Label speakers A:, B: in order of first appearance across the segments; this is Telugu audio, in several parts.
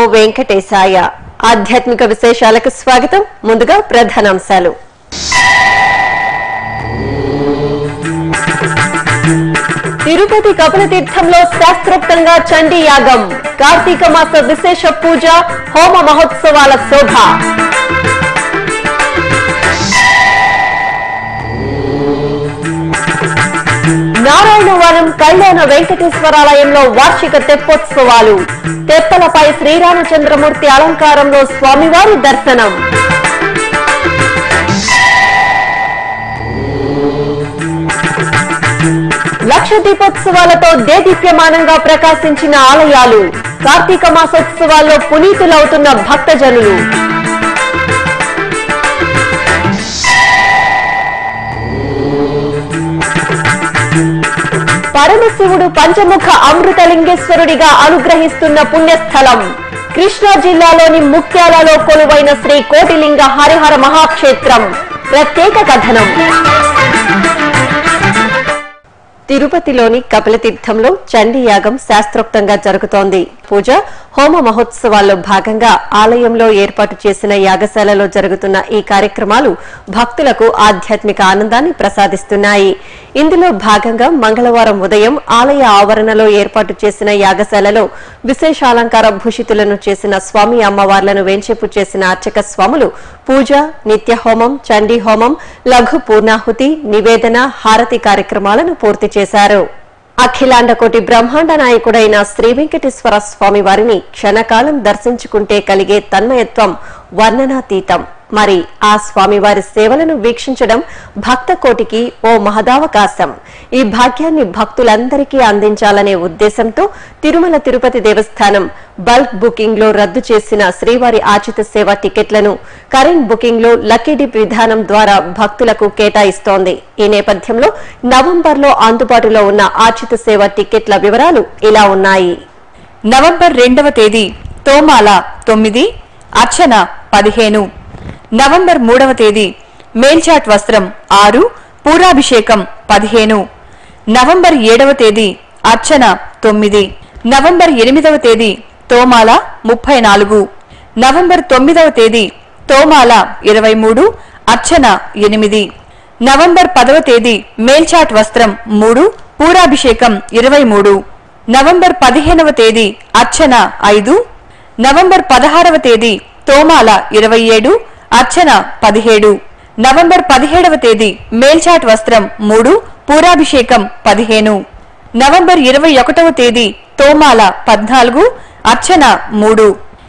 A: వెంకటేశాయ ఆధ్యాత్మిక విశేషాలకు స్వాగతం ముందుగా ప్రధానాంశాలు తిరుపతి కపిల తీర్థంలో శాస్త్రోక్తంగా చండీ యాగం కార్తీక మాస విశేష పూజ హోమ మహోత్సవాల శోభ నారాయణవరం కళ్యాణ వెంకటేశ్వరాలయంలో వార్షిక తెప్పోత్సవాలు తెప్పలపై శ్రీరామచంద్రమూర్తి అలంకారంలో స్వామివారి దర్శనం లక్ష దీపోత్సవాలతో దేదీప్యమానంగా ప్రకాశించిన ఆలయాలు కార్తీక మాసోత్సవాల్లో పునీతులవుతున్న భక్తజనులు పరమశివుడు పంచముఖ అమృతలింగేశ్వరుడిగా అనుగ్రహిస్తున్న పుణ్యస్థలం కృష్ణా జిల్లాలోని ముత్యాలలో కొలువైన శ్రీ కోటిలింగ హరిహర మహాక్షేత్రం ప్రత్యేక కథనం తిరుపతిలోని కపిలతీర్థంలో చండీ యాగం శాస్త్రోక్తంగా జరుగుతోంది పూజ హోమ మహోత్సవాల్లో భాగంగా ఆలయంలో ఏర్పాటు చేసిన యాగశాలలో జరుగుతున్న ఈ కార్యక్రమాలు భక్తులకు ఆధ్యాత్మిక ఆనందాన్ని ప్రసాదిస్తున్నాయి ఇందులో భాగంగా మంగళవారం ఉదయం ఆలయ ఆవరణలో ఏర్పాటు చేసిన యాగశాలలో విశేషాలంకార భూషితులను చేసిన స్వామి అమ్మవార్లను వేంచేపు చేసిన అర్చక స్వాములు పూజ నిత్య హోమం చండీ హోమం లఘు పూర్ణాహుతి నివేదన హారతి కార్యక్రమాలను పూర్తి చేశారు అఖిలాండకోటి బ్రహ్మాండ నాయకుడైన శ్రీ వెంకటేశ్వర స్వామి వారిని క్షణకాలం దర్శించుకుంటే కలిగే తన్మయత్వం వర్ణనాతీతం మరి ఆ స్వామివారి సేవలను వీక్షించడం భక్త కోటికి ఓ మహదావకాశం ఈ భాగ్యాన్ని భక్తులందరికీ అందించాలనే ఉద్దేశంతో తిరుమల తిరుపతి దేవస్థానం బల్క్ బుకింగ్ లో రద్దు చేసిన శ్రీవారి ఆచిత సేవ టికెట్లను కరెంట్ బుకింగ్ లో లక్కీ డిప్ విధానం ద్వారా భక్తులకు కేటాయిస్తోంది ఈ నేపథ్యంలో నవంబర్ లో అందుబాటులో ఉన్న ఆచిత సేవ టికెట్ల వివరాలు ఇలా ఉన్నాయి
B: నవంబర్ రెండవ తేదీ తోమాల తొమ్మిది అర్చన పదిహేను నవంబర్ మూడవ తేదీ మేల్చాట్ వస్త్రం ఆరు పూరాభిషేకం పదిహేను నవంబర్ ఏడవ తేదీ అర్చన తొమ్మిది నవంబర్ ఎనిమిదవ తేదీ తోమాల ముప్పై నాలుగు నవంబర్ తొమ్మిదవ తేదీ తోమాల ఇరవై మూడు అర్చన ఎనిమిది నవంబర్ పదవ తేదీ మేల్చాట్ వస్త్రం మూడు పూరాభిషేకం ఇరవై మూడు నవంబర్ పదిహేనవ తేదీ అర్చన ఐదు నవంబర్ పదహారవ తేదీ తోమాల ఇరవై ఏడు అర్చన పదిహేడు నవంబర్ పదిహేడవ తేదీ మేల్చాట్ వస్త్రం మూడు పూరాభిషేకం పదిహేను నవంబర్ ఇరవై ఒకటవ తేదీ తోమాల పద్నాలుగు అర్చన మూడు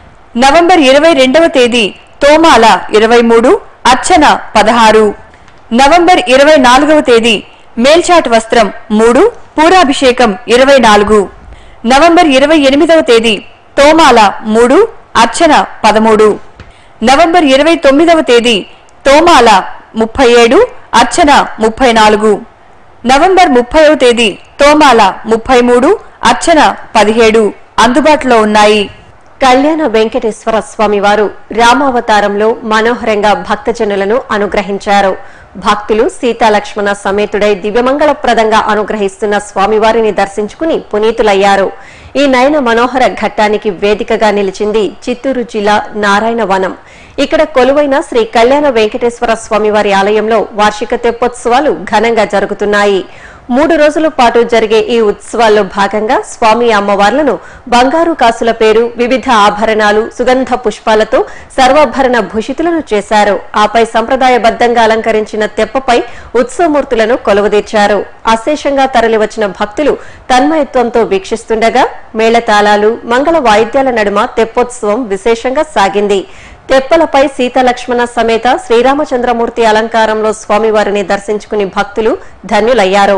B: నవంబర్ ఇరవై రెండవ తేదీ తోమాల ఇరవై మూడు అర్చన పదహారు నవంబర్ ఇరవై నాలుగవ తేదీ మేల్చాట్ వస్త్రం మూడు పూరాభిషేకం ఇరవై నాలుగు నవంబర్ ఇరవై ఎనిమిదవ తేదీ తోమాల మూడు అర్చన పదమూడు నవంబర్ ఇరవై తొమ్మిదవ తేదీ తోమాల ముప్పై ఏడు అర్చన ముప్పై నాలుగు నవంబర్ ముప్పైవ తేదీ తోమాల ముప్పై మూడు అర్చన పదిహేడు అందుబాటులో ఉన్నాయి
A: కళ్యాణ వెంకటేశ్వర స్వామి వారు రామావతారంలో మనోహరంగా భక్తజనులను అనుగ్రహించారు భక్తులు సీతాలక్ష్మణ సమేతుడై దివ్యమంగళప్రదంగా అనుగ్రహిస్తున్న స్వామివారిని దర్శించుకుని పునీతులయ్యారు ఈ నయన మనోహర ఘట్టానికి వేదికగా నిలిచింది చిత్తూరు జిల్లా నారాయణవనం ఇక్కడ కొలువైన శ్రీ కళ్యాణ వెంకటేశ్వర స్వామివారి ఆలయంలో వార్షిక తెప్పోత్సవాలు ఘనంగా జరుగుతున్నాయి మూడు రోజుల పాటు జరిగే ఈ ఉత్సవాల్లో భాగంగా స్వామి అమ్మవార్లను బంగారు కాసుల పేరు వివిధ ఆభరణాలు సుగంధ పుష్పాలతో సర్వాభరణ భూషితులను చేశారు ఆపై సంప్రదాయబద్ధంగా అలంకరించిన తెప్పపై ఉత్సవమూర్తులను కొలువుదీర్చారు అశేషంగా తరలివచ్చిన భక్తులు తన్మయత్వంతో వీక్షిస్తుండగా మేళతాళాలు మంగళ వాయిద్యాల నడుమ తెప్పోత్సవం విశేషంగా సాగింది తెప్పలపై సీతలక్ష్మణ సమేత శ్రీరామచంద్రమూర్తి అలంకారంలో స్వామివారిని దర్శించుకుని భక్తులు ధన్యులయ్యారు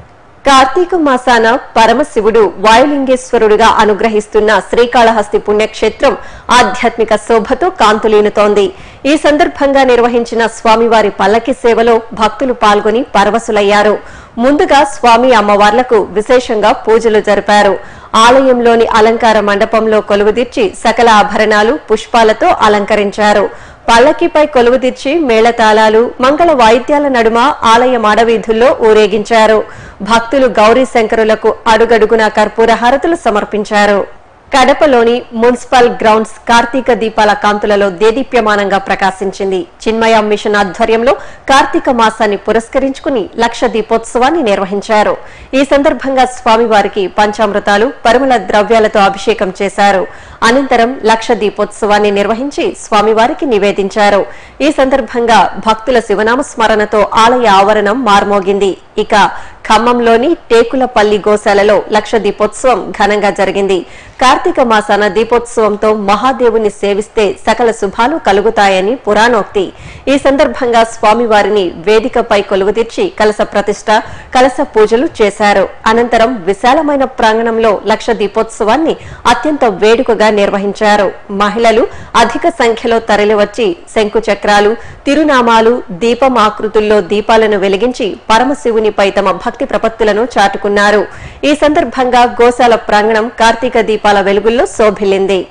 A: కార్తీక మాసాన పరమశివుడు వాయులింగేశ్వరుడుగా అనుగ్రహిస్తున్న శ్రీకాళహస్తి పుణ్యక్షేత్రం ఆధ్యాత్మిక శోభతో కాంతులీనుతోంది ఈ సందర్భంగా నిర్వహించిన స్వామివారి పల్లకి సేవలో భక్తులు పాల్గొని పరవశులయ్యారు ముందుగా స్వామి అమ్మవార్లకు విశేషంగా పూజలు జరిపారు ఆలయంలోని అలంకార మండపంలో కొలువుదీర్చి సకల ఆభరణాలు పుష్పాలతో అలంకరించారు పల్లకిపై కొలువుదీర్చి మేళతాళాలు మంగళ వాయిద్యాల నడుమ ఆలయ మాడవీధుల్లో ఊరేగించారు భక్తులు గౌరీ శంకరులకు అడుగడుగునా కర్పూర హారతులు సమర్పించారు కడపలోని మున్సిపల్ గ్రౌండ్స్ కార్తీక దీపాల కాంతులలో దేదీప్యమానంగా ప్రకాశించింది చిన్మయ మిషన్ ఆధ్వర్యంలో కార్తీక మాసాన్ని పురస్కరించుకుని లక్ష దీపోత్సవాన్ని నిర్వహించారు ఈ సందర్భంగా స్వామివారికి పంచామృతాలు పరిమళ ద్రవ్యాలతో అభిషేకం చేశారు అనంతరం లక్ష దీపోత్సవాన్ని నిర్వహించి స్వామివారికి నివేదించారు ఈ సందర్భంగా భక్తుల శివనామ స్మరణతో ఆలయ ఆవరణం మార్మోగింది ఇక ఖమ్మంలోని టేకులపల్లి గోశాలలో లక్ష దీపోత్సవం ఘనంగా జరిగింది కార్తీక మాసాన దీపోత్సవంతో మహాదేవుని సేవిస్తే సకల శుభాలు కలుగుతాయని పురాణోక్తి ఈ సందర్భంగా స్వామివారిని వేదికపై కొలువుతీర్చి కలస ప్రతిష్ట కలస పూజలు చేశారు అనంతరం విశాలమైన ప్రాంగణంలో లక్ష దీపోత్సవాన్ని అత్యంత వేడుకగా నిర్వహించారు మహిళలు అధిక సంఖ్యలో తరలివచ్చి శంకు చక్రాలు తిరునామాలు దీపం ఆకృతుల్లో దీపాలను వెలిగించి పరమశివునిపై తమ భక్తి ప్రపత్తులను చాటుకున్నారు ఈ సందర్భంగా గోశాల ప్రాంగణం కార్తీక దీపాల వెలుగుల్లో శోభిల్లింది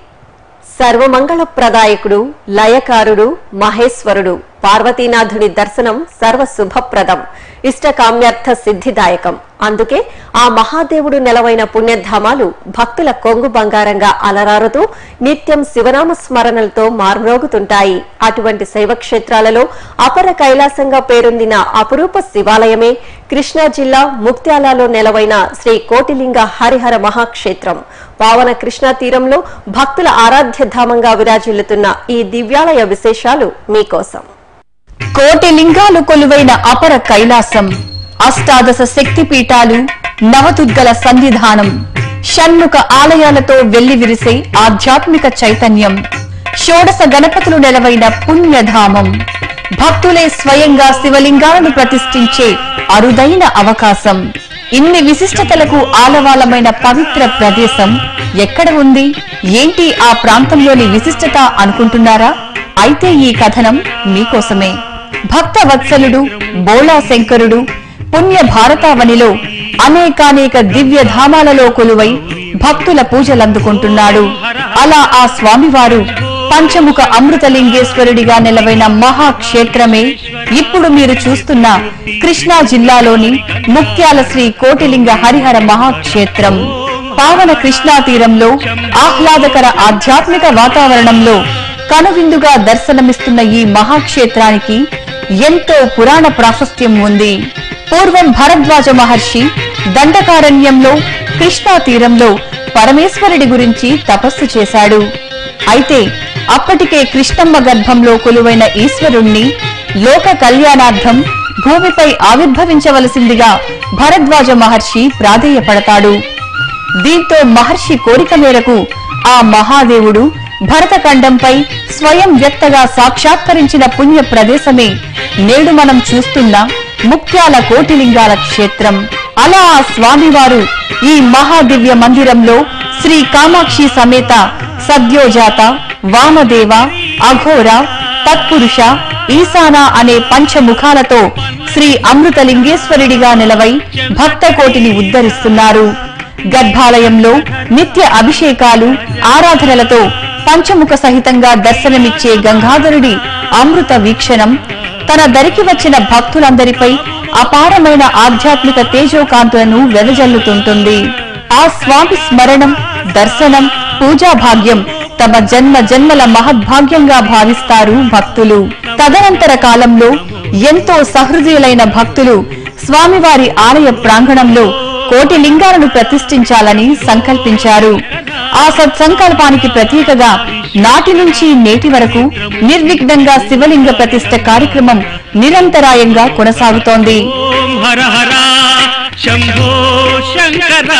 A: సర్వమంగళ ప్రదాయకుడు లయకారుడు మహేశ్వరుడు పార్వతీనాథుడి దర్శనం సర్వ శుభప్రదం ఇష్టకామ్యార్థ సిద్ధిదాయకం అందుకే ఆ మహాదేవుడు నెలవైన పుణ్యధామాలు భక్తుల కొంగు బంగారంగా అలరారుతూ నిత్యం శివనామ స్మరణలతో మార్మ్రోగుతుంటాయి అటువంటి శైవ క్షేత్రాలలో అపర కైలాసంగా పేరొందిన అపురూప శివాలయమే కృష్ణా జిల్లా ముక్త్యాలలో నెలవైన శ్రీ కోటిలింగ హరిహర మహాక్షేత్రం పావన కృష్ణా తీరంలో భక్తుల ఆరాధ్య ధామంగా విరాజిల్లుతున్న ఈ దివ్యాలయ విశేషాలు మీకోసం
B: కోటి లింగాలు కొలువైన అపర కైలాసం అష్టాదశ శక్తి పీఠాలు నవదుర్గల సన్నిధానం షణ్ముఖ ఆలయాలతో వెల్లివిరిసే ఆధ్యాత్మిక చైతన్యం షోడశ గణపతులు నెలవైన పుణ్యధామం భక్తులే స్వయంగా శివలింగాలను ప్రతిష్ఠించే అరుదైన అవకాశం ఇన్ని విశిష్టతలకు ఆలవాలమైన పవిత్ర ప్రదేశం ఎక్కడ ఉంది ఏంటి ఆ ప్రాంతంలోని విశిష్టత అనుకుంటున్నారా అయితే ఈ కథనం మీకోసమే భక్త వత్సలుడు బోళా శంకరుడు పుణ్య భారతావనిలో అనేకానేక దివ్య ధామాలలో కొలువై భక్తుల పూజలందుకుంటున్నాడు అలా ఆ స్వామివారు పంచముఖ అమృతలింగేశ్వరుడిగా నిలవైన మహాక్షేత్రమే ఇప్పుడు మీరు చూస్తున్న కృష్ణా జిల్లాలోని ముక్త్యాల శ్రీ కోటిలింగ హరిహర మహాక్షేత్రం పావన కృష్ణా తీరంలో ఆహ్లాదకర ఆధ్యాత్మిక వాతావరణంలో కనువిందుగా దర్శనమిస్తున్న ఈ మహాక్షేత్రానికి ఎంతో పురాణ ప్రాశస్త్యం ఉంది పూర్వం భరద్వాజ మహర్షి దండకారణ్యంలో కృష్ణా తీరంలో పరమేశ్వరుడి గురించి తపస్సు చేశాడు అయితే అప్పటికే కృష్ణమ్మ గర్భంలో కొలువైన ఈశ్వరుణ్ణి లోక కళ్యాణార్థం భూమిపై ఆవిర్భవించవలసిందిగా భరద్వాజ మహర్షి ప్రాధేయపడతాడు దీంతో మహర్షి కోరిక మేరకు ఆ మహాదేవుడు భరతఖండంపై స్వయం వ్యక్తగా సాక్షాత్కరించిన పుణ్య ప్రదేశమే నేడు మనం చూస్తున్న ముక్త్యాల కోటిలింగాల క్షేత్రం అలా ఆ స్వామివారు ఈ మహాదివ్య మందిరంలో శ్రీ కామాక్షి సమేత సద్యోజాత వామదేవ అఘోర తత్పురుష ఈశాన అనే పంచముఖాలతో శ్రీ అమృతలింగేశ్వరుడిగా నిలవై భక్త కోటిని ఉద్ధరిస్తున్నారు గర్భాలయంలో నిత్య అభిషేకాలు ఆరాధనలతో పంచముఖ సహితంగా దర్శనమిచ్చే గంగాధరుడి అమృత వీక్షణం తన దరికి వచ్చిన భక్తులందరిపై అపారమైన ఆధ్యాత్మిక తేజోకాంతులను వెదజల్లుతుంటుంది ఆ స్వామి స్మరణం దర్శనం పూజా భాగ్యం తమ జన్మ జన్మల మహద్భాగ్యంగా భావిస్తారు భక్తులు తదనంతర కాలంలో ఎంతో సహృదయులైన భక్తులు స్వామివారి ఆలయ ప్రాంగణంలో కోటి లింగాలను ప్రతిష్ఠించాలని సంకల్పించారు ఆ సత్సంకల్పానికి ప్రతీకగా నాటి నుంచి నేటి వరకు నిర్విఘ్నంగా శివలింగ ప్రతిష్ఠ కార్యక్రమం నిరంతరాయంగా కొనసాగుతోంది
C: ఓం హర హర శంభో శంకర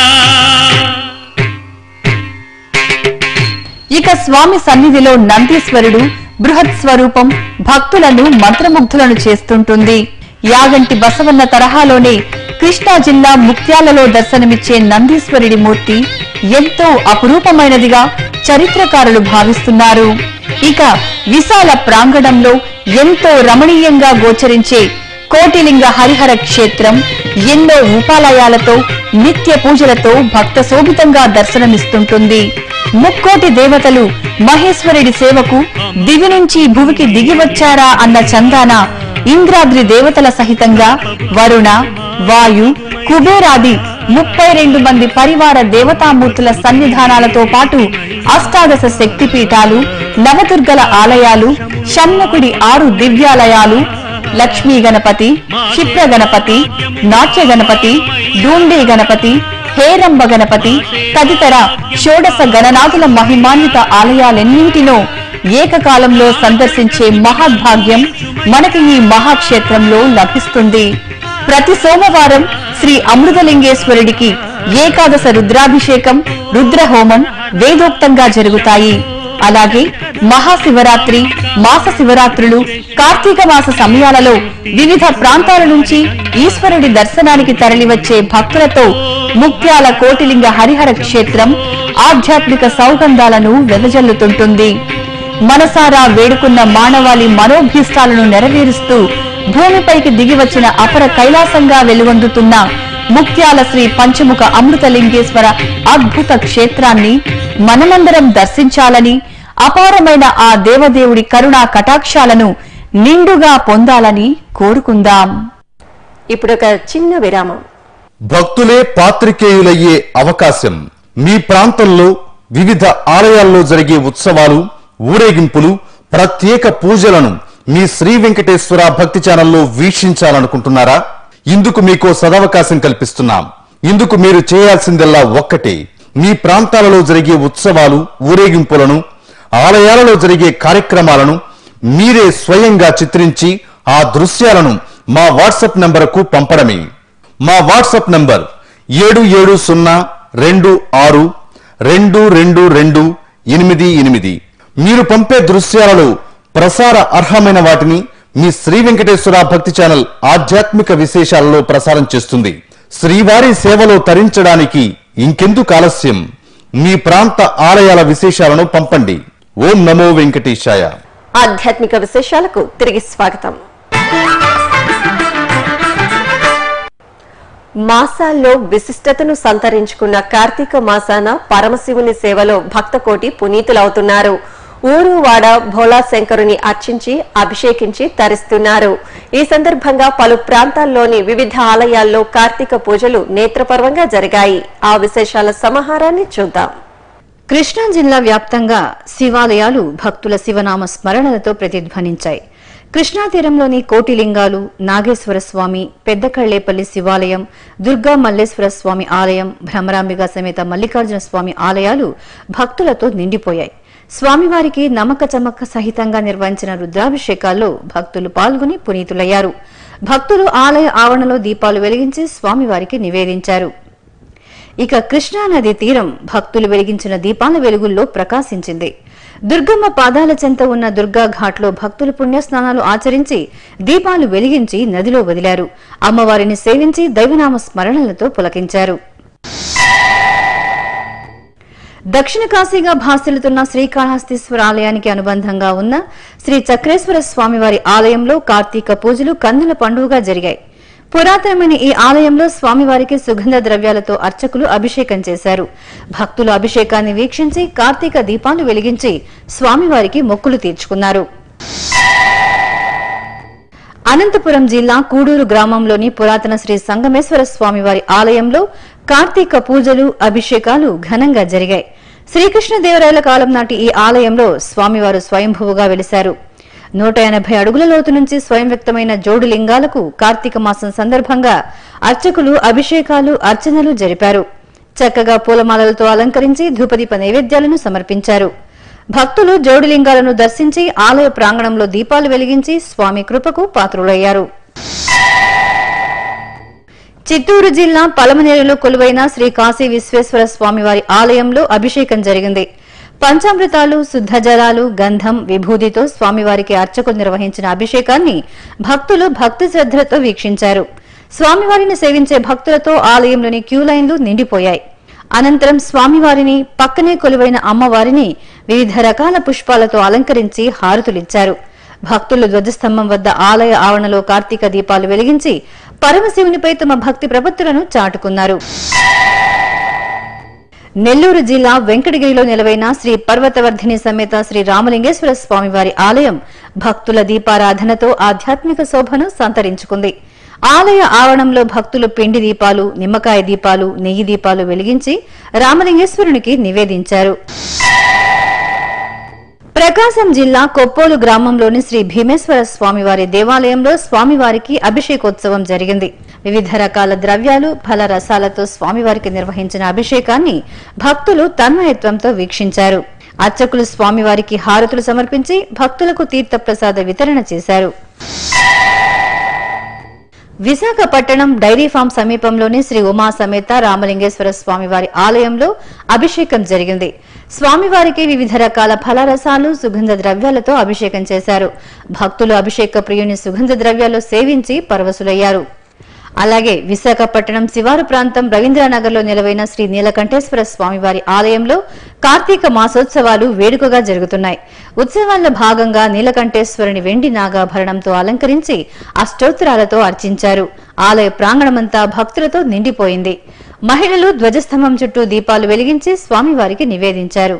B: ఇక స్వామి సన్నిధిలో నందీశ్వరుడు బృహత్ స్వరూపం భక్తులను మంత్రముగ్ధులను చేస్తుంటుంది యాగంటి బసవన్న తరహాలోనే కృష్ణా జిల్లా ముక్త్యాలలో దర్శనమిచ్చే నందీశ్వరుడి మూర్తి ఎంతో అపురూపమైనదిగా చరిత్రకారులు భావిస్తున్నారు ఇక విశాల ప్రాంగణంలో ఎంతో రమణీయంగా గోచరించే కోటిలింగ హరిహర క్షేత్రం ఎన్నో ఉపాలయాలతో నిత్య పూజలతో భక్త శోభితంగా దర్శనమిస్తుంటుంది ముక్కోటి దేవతలు మహేశ్వరుడి సేవకు దివి నుంచి భువికి దిగి వచ్చారా అన్న చందాన ఇంద్రాద్రి దేవతల సహితంగా వరుణ వాయు కుబేరాది ముప్పై రెండు మంది పరివార దేవతామూర్తుల సన్నిధానాలతో పాటు అష్టాదశ శక్తిపీఠాలు నవదుర్గల ఆలయాలు షణ్ముఖుడి ఆరు దివ్యాలయాలు లక్ష్మీ గణపతి క్షిప్ర గణపతి నాట్య గణపతి డూండి గణపతి హేరంబ గణపతి తదితర షోడశ గణనాథుల మహిమాన్విత ఆలయాలెన్నింటినో ఏకకాలంలో సందర్శించే మహద్భాగ్యం మనకి ఈ మహాక్షేత్రంలో లభిస్తుంది ప్రతి సోమవారం శ్రీ అమృతలింగేశ్వరుడికి ఏకాదశ రుద్రాభిషేకం రుద్రహోమం వేదోక్తంగా జరుగుతాయి అలాగే మహాశివరాత్రి మాస శివరాత్రులు కార్తీక మాస సమయాలలో వివిధ ప్రాంతాల నుంచి ఈశ్వరుడి దర్శనానికి తరలివచ్చే భక్తులతో ముత్యాల కోటిలింగ హరిహర క్షేత్రం ఆధ్యాత్మిక సౌగంధాలను వెదజల్లుతుంటుంది మనసారా వేడుకున్న మానవాళి మనోభీష్టాలను నెరవేరుస్తూ భూమిపైకి దిగివచ్చిన అపర కైలాసంగా వెలుగొందుతున్న ముత్యాల శ్రీ పంచముఖ అమృతలింగేశ్వర అద్భుత క్షేత్రాన్ని మనమందరం దర్శించాలని అపారమైన ఆ దేవదేవుడి కరుణా కటాక్షాలను నిండుగా పొందాలని కోరుకుందాం
A: ఇప్పుడు ఒక చిన్న విరామం
D: భక్తులే పాత్రికేయులయ్యే అవకాశం మీ ప్రాంతంలో వివిధ ఆలయాల్లో జరిగే ఉత్సవాలు ఊరేగింపులు ప్రత్యేక పూజలను మీ శ్రీ వెంకటేశ్వర భక్తి ఛానల్లో వీక్షించాలనుకుంటున్నారా ఇందుకు మీకో సదవకాశం కల్పిస్తున్నాం ఇందుకు మీరు చేయాల్సిందల్లా ఒక్కటే మీ ప్రాంతాలలో జరిగే ఉత్సవాలు ఊరేగింపులను ఆలయాలలో జరిగే కార్యక్రమాలను మీరే స్వయంగా చిత్రించి ఆ దృశ్యాలను మా వాట్సాప్ నంబరుకు పంపడమే మా వాట్సాప్ నంబర్ ఏడు ఏడు సున్నా రెండు ఆరు రెండు రెండు రెండు ఎనిమిది ఎనిమిది మీరు పంపే దృశ్యాలలో ప్రసార అర్హమైన వాటిని మీ శ్రీ వెంకటేశ్వర భక్తి ఛానల్ ఆధ్యాత్మిక విశేషాలలో ప్రసారం చేస్తుంది శ్రీవారి సేవలో తరించడానికి ఇంకెందుకు ఆలస్యం మీ ప్రాంత ఆలయాల విశేషాలను పంపండి ఓం నమో వెంకటేశాయ
A: ఆధ్యాత్మిక విశేషాలకు తిరిగి స్వాగతం మాసాల్లో విశిష్టతను సంతరించుకున్న కార్తీక మాసాన పరమశివుని సేవలో భక్తకోటి పునీతులవుతున్నారు ఊరు వాడ భోలా శంకరుని అర్చించి అభిషేకించి తరిస్తున్నారు ఈ సందర్భంగా పలు ప్రాంతాల్లోని వివిధ ఆలయాల్లో కార్తీక పూజలు నేత్రపర్వంగా జరిగాయి ఆ విశేషాల సమాహారాన్ని చూద్దాం
E: కృష్ణా జిల్లా వ్యాప్తంగా శివాలయాలు భక్తుల శివనామ స్మరణలతో ప్రతిధ్వనించాయి కృష్ణా తీరంలోని కోటిలింగాలు నాగేశ్వర స్వామి పెద్దకళ్లేపల్లి శివాలయం దుర్గా మల్లేశ్వర స్వామి ఆలయం భ్రమరాంబిక సమేత మల్లికార్జున స్వామి ఆలయాలు భక్తులతో నిండిపోయాయి స్వామివారికి నమ్మక చమక్క సహితంగా నిర్వహించిన రుద్రాభిషేకాల్లో భక్తులు పాల్గొని పునీతులయ్యారు భక్తులు ఆలయ ఆవరణలో దీపాలు వెలిగించి స్వామివారికి నివేదించారు ఇక కృష్ణా నది తీరం భక్తులు వెలిగించిన దీపాల వెలుగుల్లో ప్రకాశించింది దుర్గమ్మ పాదాల చెంత ఉన్న దుర్గా ఘాట్లో భక్తులు పుణ్యస్నానాలు ఆచరించి దీపాలు వెలిగించి నదిలో వదిలారు అమ్మవారిని సేవించి దైవనామ స్మరణలతో పులకించారు దక్షిణ కాశీగా భాసిల్లుతున్న శ్రీకాళహస్తీశ్వర ఆలయానికి అనుబంధంగా ఉన్న శ్రీ చక్రేశ్వర స్వామివారి ఆలయంలో కార్తీక పూజలు కన్నుల పండుగగా జరిగాయి పురాతనమైన ఈ ఆలయంలో స్వామివారికి సుగంధ ద్రవ్యాలతో అర్చకులు అభిషేకం చేశారు భక్తులు అభిషేకాన్ని వీక్షించి కార్తీక దీపాలు వెలిగించి స్వామివారికి మొక్కులు తీర్చుకున్నారు అనంతపురం జిల్లా కూడూరు గ్రామంలోని పురాతన శ్రీ సంగమేశ్వర స్వామివారి ఆలయంలో కార్తీక పూజలు అభిషేకాలు ఘనంగా జరిగాయి శ్రీకృష్ణదేవరాయల కాలం నాటి ఈ ఆలయంలో స్వామివారు స్వయంభువుగా వెలిశారు నూట ఎనభై అడుగుల లోతు నుంచి స్వయం వ్యక్తమైన జోడు లింగాలకు కార్తీక మాసం సందర్భంగా అర్చకులు అభిషేకాలు అర్చనలు జరిపారు చక్కగా పూలమాలలతో అలంకరించి ధూపదీప నైవేద్యాలను సమర్పించారు భక్తులు జోడిలింగాలను దర్శించి ఆలయ ప్రాంగణంలో దీపాలు వెలిగించి స్వామి కృపకు పాత్రులయ్యారు చిత్తూరు జిల్లా పలమనేరులో కొలువైన శ్రీ కాశీ విశ్వేశ్వర స్వామివారి ఆలయంలో అభిషేకం జరిగింది పంచామృతాలు శుద్ధ జలాలు గంధం విభూతితో స్వామివారికి అర్చకులు నిర్వహించిన అభిషేకాన్ని భక్తులు భక్తి శ్రద్ధలతో వీక్షించారు స్వామివారిని సేవించే భక్తులతో ఆలయంలోని క్యూ లైన్లు నిండిపోయాయి అనంతరం స్వామివారిని పక్కనే కొలువైన అమ్మవారిని వివిధ రకాల పుష్పాలతో అలంకరించి హారతులిచ్చారు భక్తులు ధ్వజస్తంభం వద్ద ఆలయ ఆవరణలో కార్తీక దీపాలు వెలిగించి పరమశివునిపై తమ భక్తి ప్రపత్తులను చాటుకున్నారు నెల్లూరు జిల్లా వెంకటగిరిలో నిలవైన శ్రీ పర్వతవర్ధిని సమేత శ్రీ రామలింగేశ్వర స్వామివారి ఆలయం భక్తుల దీపారాధనతో ఆధ్యాత్మిక శోభను సంతరించుకుంది ఆలయ ఆవరణంలో భక్తులు పిండి దీపాలు నిమ్మకాయ దీపాలు నెయ్యి దీపాలు వెలిగించి రామలింగేశ్వరునికి నివేదించారు ప్రకాశం జిల్లా కొప్పోలు గ్రామంలోని శ్రీ భీమేశ్వర స్వామివారి దేవాలయంలో స్వామివారికి అభిషేకోత్సవం జరిగింది వివిధ రకాల ద్రవ్యాలు ఫల రసాలతో స్వామివారికి నిర్వహించిన అభిషేకాన్ని భక్తులు తన్మయత్వంతో వీక్షించారు అర్చకులు స్వామివారికి హారతులు సమర్పించి భక్తులకు తీర్థప్రసాద వితరణ చేశారు విశాఖపట్నం డైరీ ఫామ్ సమీపంలోని శ్రీ ఉమా సమేత రామలింగేశ్వర స్వామివారి ఆలయంలో అభిషేకం జరిగింది స్వామివారికి వివిధ రకాల ఫలరసాలు సుగంధ ద్రవ్యాలతో అభిషేకం చేశారు భక్తులు అభిషేక ప్రియుని సుగంధ ద్రవ్యాలు సేవించి పరవశులయ్యారు అలాగే విశాఖపట్నం శివారు ప్రాంతం రవీంద్రనగర్లో నిలవైన శ్రీ నీలకంఠేశ్వర స్వామివారి ఆలయంలో కార్తీక మాసోత్సవాలు వేడుకగా జరుగుతున్నాయి ఉత్సవాల్లో భాగంగా నీలకంఠేశ్వరుని వెండి నాగాభరణంతో అలంకరించి అష్టోత్తరాలతో అర్చించారు ఆలయ ప్రాంగణమంతా భక్తులతో నిండిపోయింది మహిళలు ధ్వజస్తంభం చుట్టూ దీపాలు వెలిగించి స్వామివారికి నివేదించారు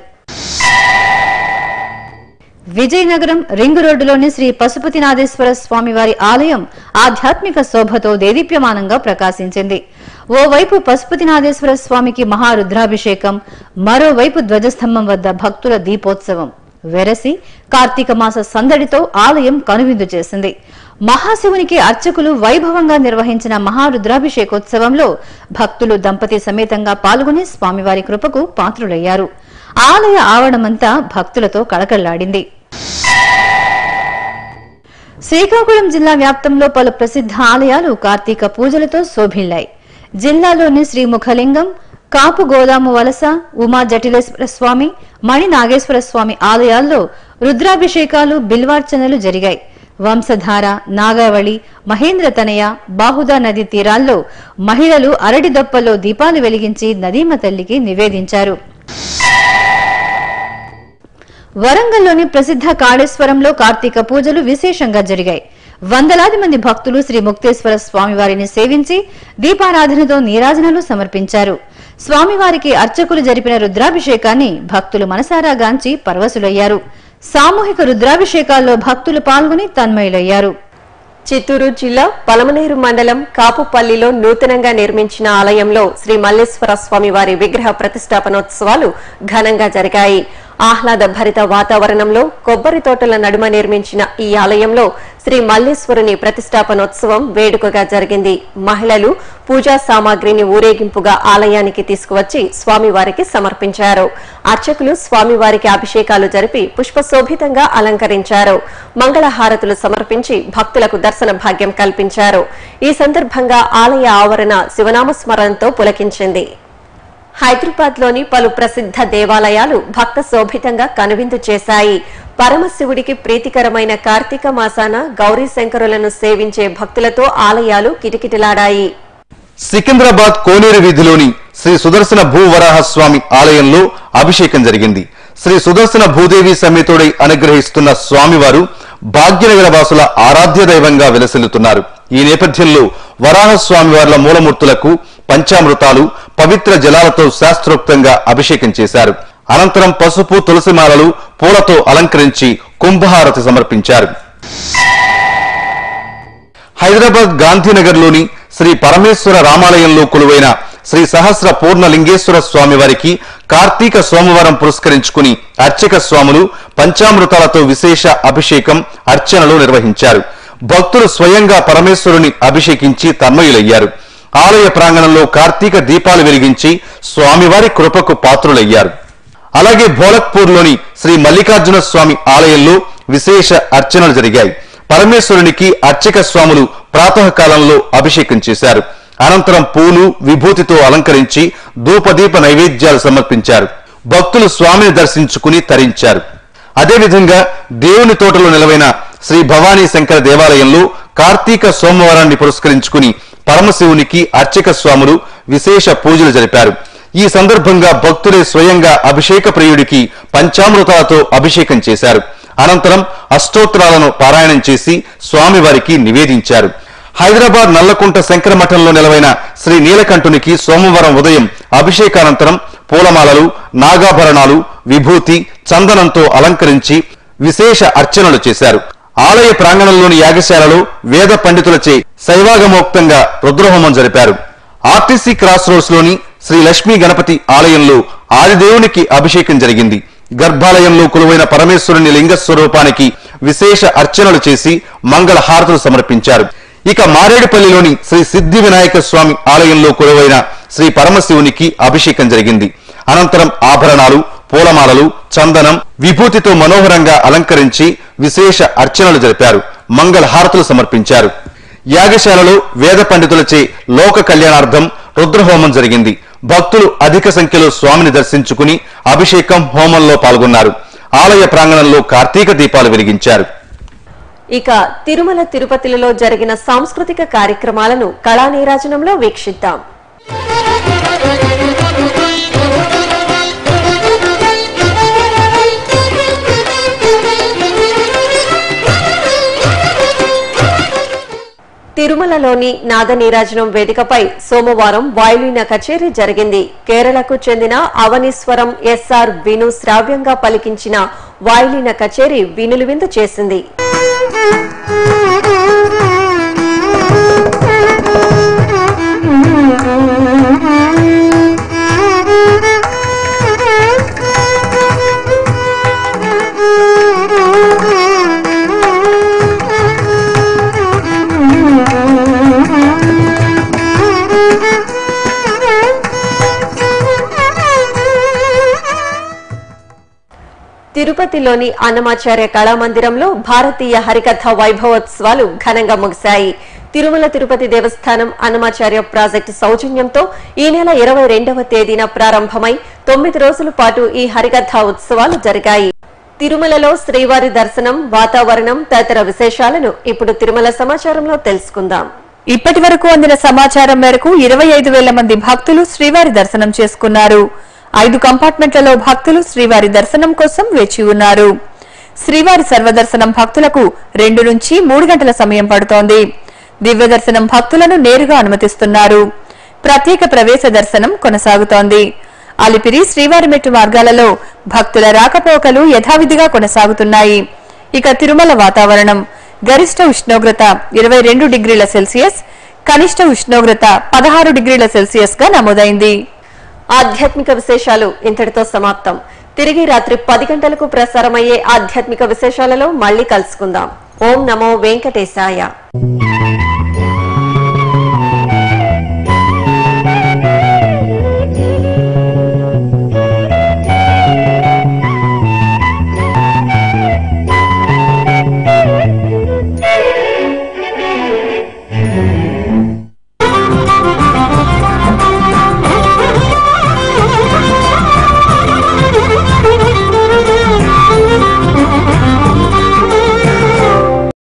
E: విజయనగరం రింగ్ రోడ్డులోని శ్రీ పశుపతినాథేశ్వర స్వామివారి ఆలయం ఆధ్యాత్మిక శోభతో దేదీప్యమానంగా ప్రకాశించింది ఓవైపు పశుపతినాథేశ్వర స్వామికి మహారుద్రాభిషేకం మరోవైపు ధ్వజస్తంభం వద్ద భక్తుల దీపోత్సవం వెరసి కార్తీక మాస సందడితో ఆలయం కనువిందు చేసింది మహాశివునికి అర్చకులు వైభవంగా నిర్వహించిన మహారుద్రాభిషేకోత్సవంలో భక్తులు దంపతి సమేతంగా పాల్గొని స్వామివారి కృపకు పాత్రులయ్యారు ఆలయ ఆవరణమంతా భక్తులతో కళకళ్లాడింది శ్రీకాకుళం జిల్లా వ్యాప్తంలో పలు ప్రసిద్ధ ఆలయాలు కార్తీక పూజలతో శోభిల్లాయి జిల్లాలోని శ్రీముఖలింగం కాపు గోదాము వలస ఉమా జటిలేశ్వర స్వామి మణి నాగేశ్వర స్వామి ఆలయాల్లో రుద్రాభిషేకాలు బిల్వార్చనలు జరిగాయి వంశధార నాగావళి మహేంద్ర తనయ బాహుదా నది తీరాల్లో మహిళలు అరటి దొప్పల్లో దీపాలు వెలిగించి నదీమ తల్లికి నివేదించారు వరంగల్లోని ప్రసిద్ధ కాళేశ్వరంలో కార్తీక పూజలు విశేషంగా జరిగాయి వందలాది మంది భక్తులు శ్రీ ముక్తేశ్వర స్వామివారిని సేవించి దీపారాధనతో నీరాజనలు సమర్పించారు స్వామివారికి అర్చకులు జరిపిన రుద్రాభిషేకాన్ని భక్తులు మనసారా గాంచి పరవశులయ్యారు సామూహిక రుద్రాభిషేకాల్లో భక్తులు పాల్గొని తన్మయులయ్యారు
A: చిత్తూరు జిల్లా పలమనేరు మండలం కాపుపల్లిలో నూతనంగా నిర్మించిన ఆలయంలో శ్రీ మల్లేశ్వర స్వామి వారి విగ్రహ ప్రతిష్టాపనోత్సవాలు ఘనంగా జరిగాయి ఆహ్లాద భరిత వాతావరణంలో కొబ్బరి తోటల నడుమ నిర్మించిన ఈ ఆలయంలో శ్రీ మల్లేశ్వరుని ప్రతిష్టాపనోత్సవం వేడుకగా జరిగింది మహిళలు పూజా సామాగ్రిని ఊరేగింపుగా ఆలయానికి తీసుకువచ్చి స్వామివారికి సమర్పించారు అర్చకులు స్వామివారికి అభిషేకాలు జరిపి పుష్పశోభితంగా అలంకరించారు మంగళహారతులు సమర్పించి భక్తులకు దర్శన భాగ్యం కల్పించారు ఈ సందర్భంగా ఆలయ ఆవరణ శివనామ స్మరణతో పులకించింది హైదరాబాద్ లోని పలు ప్రసిద్ధ దేవాలయాలు భక్త శోభితంగా కనువిందు చేశాయి పరమశివుడికి ప్రీతికరమైన కార్తీక మాసాన గౌరీ శంకరులను సేవించే భక్తులతో ఆలయాలు కిటకిటలాడాయి
D: సికింద్రాబాద్ కోనేరు వీధిలోని శ్రీ సుదర్శన భూవరాహ స్వామి ఆలయంలో అభిషేకం జరిగింది శ్రీ సుదర్శన భూదేవి సమేతుడై అనుగ్రహిస్తున్న స్వామివారు భాగ్యనగర వాసుల ఆరాధ్య దైవంగా విలసిల్లుతున్నారు ఈ నేపథ్యంలో వరాహ స్వామివార్ల మూలమూర్తులకు పంచామృతాలు పవిత్ర జలాలతో శాస్త్రోక్తంగా అభిషేకం చేశారు అనంతరం పసుపు తులసిమాలలు పూలతో అలంకరించి కుంభహారతి సమర్పించారు హైదరాబాద్ గాంధీనగర్లోని శ్రీ పరమేశ్వర రామాలయంలో కొలువైన శ్రీ సహస్ర పూర్ణ లింగేశ్వర స్వామి వారికి కార్తీక సోమవారం పురస్కరించుకుని అర్చక స్వాములు పంచామృతాలతో విశేష అభిషేకం అర్చనలు నిర్వహించారు భక్తులు స్వయంగా పరమేశ్వరుని అభిషేకించి తన్మయులయ్యారు ఆలయ ప్రాంగణంలో కార్తీక దీపాలు వెలిగించి స్వామివారి కృపకు పాత్రులయ్యారు అలాగే భోలక్పూర్లోని శ్రీ మల్లికార్జున స్వామి ఆలయంలో విశేష అర్చనలు జరిగాయి పరమేశ్వరునికి అర్చక స్వాములు ప్రాతకాలంలో అభిషేకం చేశారు అనంతరం పూలు విభూతితో అలంకరించి ధూపదీప నైవేద్యాలు సమర్పించారు భక్తులు స్వామిని దర్శించుకుని తరించారు అదేవిధంగా దేవుని తోటలో నిలవైన శ్రీ భవానీ శంకర దేవాలయంలో కార్తీక సోమవారాన్ని పురస్కరించుకుని పరమశివునికి అర్చక స్వాములు విశేష పూజలు జరిపారు ఈ సందర్భంగా భక్తులే స్వయంగా అభిషేక ప్రియుడికి పంచామృతాలతో అభిషేకం చేశారు అనంతరం అష్టోత్తరాలను పారాయణం చేసి స్వామివారికి నివేదించారు హైదరాబాద్ నల్లకుంట శంకర మఠంలో నిలవైన శ్రీ నీలకంఠునికి సోమవారం ఉదయం అభిషేకానంతరం పూలమాలలు నాగాభరణాలు విభూతి చందనంతో అలంకరించి విశేష అర్చనలు చేశారు ఆలయ ప్రాంగణంలోని యాగశాలలో వేద పండితులచే శైవాగమోక్తంగా రుద్రహోమం జరిపారు ఆర్టీసీ క్రాస్ రోడ్స్ లోని శ్రీ లక్ష్మీ గణపతి ఆలయంలో ఆదిదేవునికి అభిషేకం జరిగింది గర్భాలయంలో కొలువైన పరమేశ్వరుని లింగ స్వరూపానికి విశేష అర్చనలు చేసి మంగళ హారతులు సమర్పించారు ఇక మారేడుపల్లిలోని శ్రీ సిద్ధి వినాయక స్వామి ఆలయంలో కొలువైన శ్రీ పరమశివునికి అభిషేకం జరిగింది అనంతరం ఆభరణాలు పూలమాలలు చందనం విభూతితో మనోహరంగా అలంకరించి విశేష అర్చనలు జరిపారు మంగళ హారతులు సమర్పించారు యాగశాలలో వేద పండితులచే లోక కళ్యాణార్థం రుద్రహోమం జరిగింది భక్తులు అధిక సంఖ్యలో స్వామిని దర్శించుకుని అభిషేకం హోమంలో పాల్గొన్నారు ఆలయ ప్రాంగణంలో కార్తీక దీపాలు వెలిగించారు
A: ఇక తిరుమల తిరుపతిలలో జరిగిన సాంస్కృతిక కార్యక్రమాలను కళానీరాజనంలో వీక్షిద్దాం తిరుమలలోని నాదనీరాజనం వేదికపై సోమవారం వాయులీన కచేరీ జరిగింది కేరళకు చెందిన అవనీశ్వరం ఎస్ఆర్ విను శ్రావ్యంగా పలికించిన వాయులీన కచేరీ వినులు విందు చేసింది తిరుపతిలోని అన్నమాచార్య కళామందిరంలో భారతీయ హరికథ వైభవోత్సవాలు ఘనంగా ముగిశాయి తిరుమల తిరుపతి దేవస్థానం అన్నమాచార్య ప్రాజెక్టు సౌజన్యంతో ఈ నెల ఇరవై రెండవ తేదీన ప్రారంభమై తొమ్మిది రోజుల పాటు ఈ హరికథ ఉత్సవాలు జరిగాయి తిరుమలలో శ్రీవారి దర్శనం వాతావరణం తదితర విశేషాలను ఇప్పుడు తిరుమల సమాచారంలో తెలుసుకుందాం
B: ఇప్పటి వరకు అందిన సమాచారం మేరకు ఇరవై ఐదు వేల మంది భక్తులు శ్రీవారి దర్శనం చేసుకున్నారు ఐదు కంపార్ట్మెంట్లలో భక్తులు శ్రీవారి దర్శనం కోసం వేచి ఉన్నారు శ్రీవారి సర్వదర్శనం భక్తులకు రెండు నుంచి మూడు గంటల సమయం పడుతోంది దివ్య దర్శనం భక్తులను నేరుగా అనుమతిస్తున్నారు ప్రత్యేక ప్రవేశ దర్శనం కొనసాగుతోంది అలిపిరి శ్రీవారి మెట్టు మార్గాలలో భక్తుల రాకపోకలు యథావిధిగా కొనసాగుతున్నాయి ఇక తిరుమల వాతావరణం గరిష్ట ఉష్ణోగ్రత ఇరవై రెండు డిగ్రీల సెల్సియస్ కనిష్ట ఉష్ణోగ్రత పదహారు డిగ్రీల సెల్సియస్ గా నమోదైంది
A: ఆధ్యాత్మిక విశేషాలు ఇంతటితో సమాప్తం తిరిగి రాత్రి పది గంటలకు ప్రసారమయ్యే ఆధ్యాత్మిక విశేషాలలో మళ్ళీ కలుసుకుందాం ఓం నమో వెంకటేశాయ